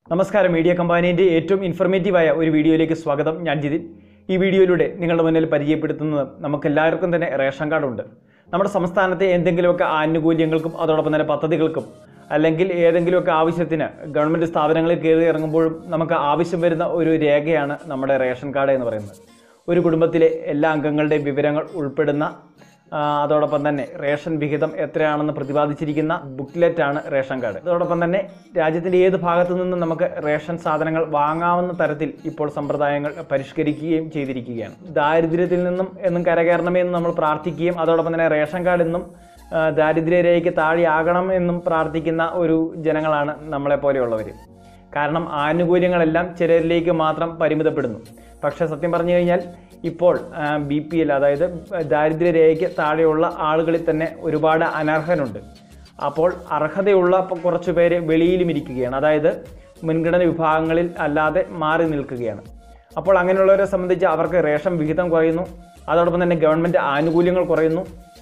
നമസ്കാരം മീഡിയ കമ്പാനീൻ്റെ ഏറ്റവും ഇൻഫർമേറ്റീവായ ഒരു വീഡിയോയിലേക്ക് സ്വാഗതം ഞാൻ ജിതിൻ ഈ വീഡിയോയിലൂടെ നിങ്ങളുടെ മുന്നിൽ പരിചയപ്പെടുത്തുന്നത് നമുക്കെല്ലാവർക്കും തന്നെ റേഷൻ കാർഡുണ്ട് നമ്മുടെ സംസ്ഥാനത്തെ എന്തെങ്കിലുമൊക്കെ ആനുകൂല്യങ്ങൾക്കും അതോടൊപ്പം തന്നെ പദ്ധതികൾക്കും അല്ലെങ്കിൽ ഏതെങ്കിലുമൊക്കെ ആവശ്യത്തിന് ഗവൺമെൻറ് സ്ഥാപനങ്ങളിൽ കയറി ഇറങ്ങുമ്പോഴും നമുക്ക് ആവശ്യം വരുന്ന ഒരു രേഖയാണ് നമ്മുടെ റേഷൻ കാർഡ് എന്ന് പറയുന്നത് ഒരു കുടുംബത്തിലെ എല്ലാ അംഗങ്ങളുടെയും വിവരങ്ങൾ ഉൾപ്പെടുന്ന ആ, അതോടൊപ്പം തന്നെ റേഷൻ വിഹിതം എത്രയാണെന്ന് പ്രതിപാദിച്ചിരിക്കുന്ന ബുക്ക്ലെറ്റ് ആണ് റേഷൻ കാർഡ് അതോടൊപ്പം തന്നെ രാജ്യത്തിൻ്റെ ഏത് ഭാഗത്തു നിന്നും നമുക്ക് റേഷൻ സാധനങ്ങൾ വാങ്ങാവുന്ന തരത്തിൽ ഇപ്പോൾ സമ്പ്രദായങ്ങൾ പരിഷ്കരിക്കുകയും ചെയ്തിരിക്കുകയാണ് ദാരിദ്ര്യത്തിൽ നിന്നും എന്നും കരകയറണമേ എന്ന് നമ്മൾ പ്രാർത്ഥിക്കുകയും അതോടൊപ്പം തന്നെ റേഷൻ കാർഡ് എന്നും ആ, ദാരിദ്ര്യരേഖയ്ക്ക് താഴെയാകണം എന്നും പ്രാർത്ഥിക്കുന്ന ഒരു ജനങ്ങളാണ് നമ്മളെപ്പോലെയുള്ളവർ കാരണം ആനുകൂല്യങ്ങളെല്ലാം ചിലരിലേക്ക് മാത്രം പരിമിതപ്പെടുന്നു പക്ഷേ സത്യം പറഞ്ഞു കഴിഞ്ഞാൽ ഇപ്പോൾ ബി പി എൽ അതായത് ദാരിദ്ര്യരേഖയ്ക്ക് താഴെയുള്ള ആളുകളിൽ തന്നെ ഒരുപാട് അനർഹനുണ്ട് അപ്പോൾ അർഹതയുള്ള പ- കുറച്ച് പേര് വെളിയിലും ഇരിക്കുകയാണ് അതായത് മുൻഗണന വിഭാഗങ്ങളിൽ അല്ലാതെ മാറി നിൽക്കുകയാണ് അപ്പോൾ അങ്ങനെയുള്ളവരെ സംബന്ധിച്ച് അവർക്ക് റേഷൻ വിഹിതം കുറയുന്നു അതോടൊപ്പം തന്നെ ഗവൺമെൻറ് ആനുകൂല്യങ്ങൾ കുറയുന്നു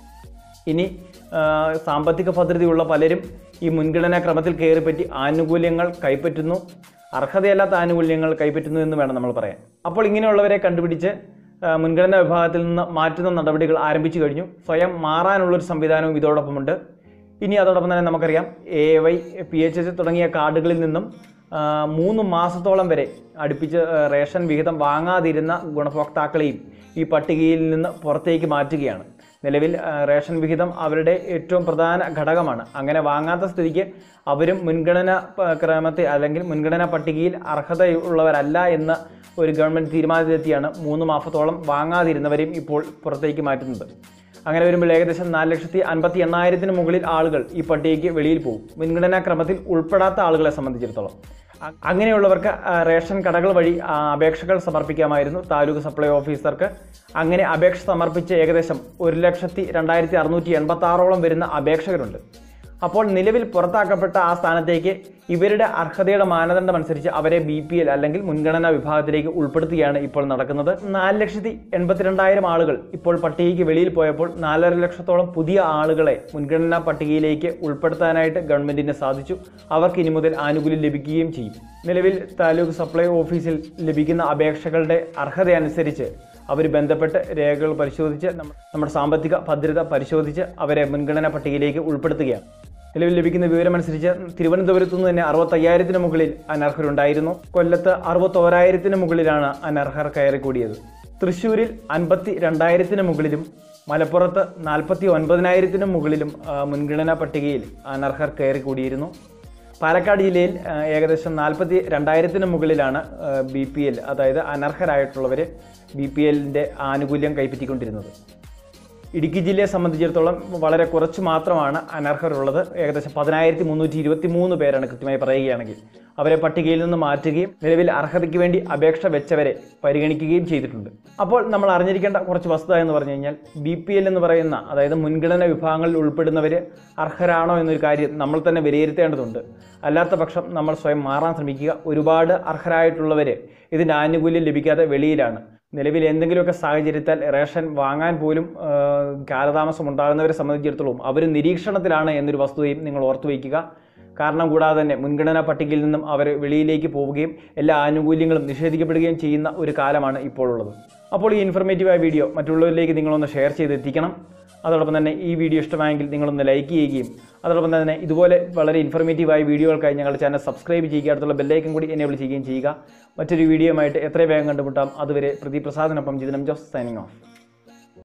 ഇനി ആ, സാമ്പത്തിക ഭദ്രതയുള്ള പലരും ഈ മുൻഗണനാ ക്രമത്തിൽ കയറിപ്പറ്റി ആനുകൂല്യങ്ങൾ കൈപ്പറ്റുന്നു അർഹതയല്ലാത്ത ആനുകൂല്യങ്ങൾ കൈപ്പറ്റുന്നു എന്ന് വേണം നമ്മൾ പറയാൻ അപ്പോൾ ഇങ്ങനെയുള്ളവരെ കണ്ടുപിടിച്ച് ആ, മുൻഗണനാ വിഭാഗത്തിൽ നിന്ന് മാറ്റുന്ന നടപടികൾ ആരംഭിച്ചു കഴിഞ്ഞു സ്വയം മാറാനുള്ളൊരു സംവിധാനവും ഇതോടൊപ്പമുണ്ട് ഇനി അതോടൊപ്പം തന്നെ നമുക്കറിയാം A Y P H H തുടങ്ങിയ കാർഡുകളിൽ നിന്നും ആ, മൂന്ന് മാസത്തോളം വരെ അടുപ്പിച്ച് ആ, റേഷൻ വിഹിതം വാങ്ങാതിരുന്ന ഗുണഭോക്താക്കളെയും ഈ പട്ടികയിൽ നിന്ന് പുറത്തേക്ക് മാറ്റുകയാണ് നിലവിൽ ആ, റേഷൻ വിഹിതം അവരുടെ ഏറ്റവും പ്രധാന ഘടകമാണ് അങ്ങനെ വാങ്ങാത്ത സ്ഥിതിക്ക് അവരും മുൻഗണന പ- ക്രമത്തിൽ അല്ലെങ്കിൽ മുൻഗണനാ പട്ടികയിൽ അർഹതയുള്ളവരല്ല എന്ന ഒരു ഗവൺമെൻറ് തീരുമാനത്തിലെത്തിയാണ് മൂന്ന് മാസത്തോളം വാങ്ങാതിരുന്നവരെയും ഇപ്പോൾ പുറത്തേക്ക് മാറ്റുന്നത് അങ്ങനെ വരുമ്പോൾ ഏകദേശം നാല് ലക്ഷത്തി അൻപത്തി എണ്ണായിരത്തിന് മുകളിൽ ആളുകൾ ഈ പട്ടികയ്ക്ക് വെളിയിൽ പോകും മുൻഗണനാ ക്രമത്തിൽ ഉൾപ്പെടാത്ത ആളുകളെ സംബന്ധിച്ചിടത്തോളം അ- അങ്ങനെയുള്ളവർക്ക് ആ, റേഷൻ കടകൾ വഴി ആ, അപേക്ഷകൾ സമർപ്പിക്കാമായിരുന്നു താലൂക്ക് സപ്ലൈ ഓഫീസർക്ക് അങ്ങനെ അപേക്ഷ സമർപ്പിച്ച് ഏകദേശം ഒരു ലക്ഷത്തി രണ്ടായിരത്തി അറുന്നൂറ്റി എൺപത്തി ആറോളം വരുന്ന അപേക്ഷകരുണ്ട് അപ്പോൾ നിലവിൽ പുറത്താക്കപ്പെട്ട ആ സ്ഥാനത്തേക്ക് ഇവരുടെ അർഹതയുടെ മാനദണ്ഡം അനുസരിച്ച് അവരെ ബി പി എൽ അല്ലെങ്കിൽ മുൻഗണനാ വിഭാഗത്തിലേക്ക് ഉൾപ്പെടുത്തുകയാണ് ഇപ്പോൾ നടക്കുന്നത് നാല് ലക്ഷത്തി എൺപത്തിരണ്ടായിരം ആളുകൾ ഇപ്പോൾ പട്ടികയ്ക്ക് വെളിയിൽ പോയപ്പോൾ നാലര ലക്ഷത്തോളം പുതിയ ആളുകളെ മുൻഗണനാ പട്ടികയിലേക്ക് ഉൾപ്പെടുത്താനായിട്ട് ഗവൺമെന്റിന് സാധിച്ചു അവർക്ക് ഇനി മുതൽ ആനുകൂല്യം ലഭിക്കുകയും ചെയ്യും നിലവിൽ താലൂക്ക് സപ്ലൈ ഓഫീസിൽ ലഭിക്കുന്ന അപേക്ഷകളുടെ അർഹതയനുസരിച്ച് അവർ ബന്ധപ്പെട്ട് രേഖകൾ പരിശോധിച്ച് നമ്മ- നമ്മുടെ സാമ്പത്തിക ഭദ്രത പരിശോധിച്ച് അവരെ മുൻഗണനാ പട്ടികയിലേക്ക് ഉൾപ്പെടുത്തുകയാണ് നിലവിൽ ലഭിക്കുന്ന വിവരമനുസരിച്ച് തിരുവനന്തപുരത്ത് നിന്ന് തന്നെ അറുപത്തയ്യായിരത്തിന് മുകളിൽ അനർഹരുണ്ടായിരുന്നു കൊല്ലത്ത് അറുപത്തോരായിരത്തിന് മുകളിലാണ് അനർഹർ കയറിക്കൂടിയത് തൃശ്ശൂരിൽ അൻപത്തി രണ്ടായിരത്തിന് മുകളിലും മലപ്പുറത്ത് നാൽപ്പത്തി ഒൻപതിനായിരത്തിന് മുകളിലും ആ, മുൻഗണനാ പട്ടികയിൽ അനർഹർ കയറിക്കൂടിയിരുന്നു പാലക്കാട് ജില്ലയിൽ ആ, ഏകദേശം നാൽപ്പത്തി രണ്ടായിരത്തിന് മുകളിലാണ് ബി പി എൽ അതായത് അനർഹരായിട്ടുള്ളവർ ബി പി എല്ലിൻ്റെ ആനുകൂല്യം കൈപ്പറ്റിക്കൊണ്ടിരുന്നത് ഇടുക്കി ജില്ലയെ സംബന്ധിച്ചിടത്തോളം വളരെ കുറച്ച് മാത്രമാണ് അനർഹരുള്ളത് ഏകദേശം പതിനായിരത്തി മുന്നൂറ്റി ഇരുപത്തി മൂന്ന് പേരാണ് കൃത്യമായി പറയുകയാണെങ്കിൽ അവരെ പട്ടികയിൽ നിന്ന് മാറ്റുകയും നിലവിൽ അർഹതയ്ക്ക് വേണ്ടി അപേക്ഷ വെച്ചവരെ പരിഗണിക്കുകയും ചെയ്തിട്ടുണ്ട് അപ്പോൾ നമ്മൾ അറിഞ്ഞിരിക്കേണ്ട കുറച്ച് വസ്തുത എന്ന് പറഞ്ഞു കഴിഞ്ഞാൽ ബി പി എൽ എന്ന് പറയുന്ന അതായത് മുൻഗണന വിഭാഗങ്ങളിൽ ഉൾപ്പെടുന്നവർ അർഹരാണോ എന്നൊരു കാര്യം നമ്മൾ തന്നെ വിലയിരുത്തേണ്ടതുണ്ട് അല്ലാത്ത പക്ഷം നമ്മൾ സ്വയം മാറാൻ ശ്രമിക്കുക ഒരുപാട് അർഹരായിട്ടുള്ളവർ ഇതിൻ്റെ ആനുകൂല്യം ലഭിക്കാതെ വെളിയിലാണ് നിലവിൽ എന്തെങ്കിലുമൊക്കെ സാഹചര്യത്താൽ റേഷൻ വാങ്ങാൻ പോലും ആ, കാലതാമസം ഉണ്ടാകുന്നവരെ സംബന്ധിച്ചിടത്തോളം അവർ നിരീക്ഷണത്തിലാണ് എന്നൊരു വസ്തുതയും നിങ്ങൾ ഓർത്തു വയ്ക്കുക കാരണം കൂടാതെ തന്നെ മുൻഗണനാ പട്ടികയിൽ നിന്നും അവർ വെളിയിലേക്ക് പോവുകയും എല്ലാ ആനുകൂല്യങ്ങളും നിഷേധിക്കപ്പെടുകയും ചെയ്യുന്ന ഒരു കാലമാണ് ഇപ്പോൾ ഉള്ളത് അപ്പോൾ ഈ ഇൻഫർമേറ്റീവായ വീഡിയോ മറ്റുള്ളവരിലേക്ക് നിങ്ങളൊന്ന് ഷെയർ ചെയ്തെത്തിക്കണം അതോടൊപ്പം തന്നെ ഈ വീഡിയോ ഇഷ്ടമായെങ്കിൽ നിങ്ങളൊന്ന് ലൈക്ക് ചെയ്യുകയും അതോടൊപ്പം തന്നെ ഇതുപോലെ വളരെ ഇൻഫർമേറ്റീവായ വീഡിയോകൾക്കായി ഞങ്ങളുടെ ചാനൽ സബ്സ്ക്രൈബ് ചെയ്യുക അടുത്തുള്ള ബെല്ലൈക്കൻ കൂടി എനേബിൾ ചെയ്യുകയും ചെയ്യുക മറ്റൊരു വീഡിയോയുമായിട്ട് എത്രയും വേഗം കണ്ടുമുട്ടാം അതുവരെ പ്രദീപ് പ്രസാദിനൊപ്പം ജിതനം ജോസ് സൈനിങ് ഓഫ്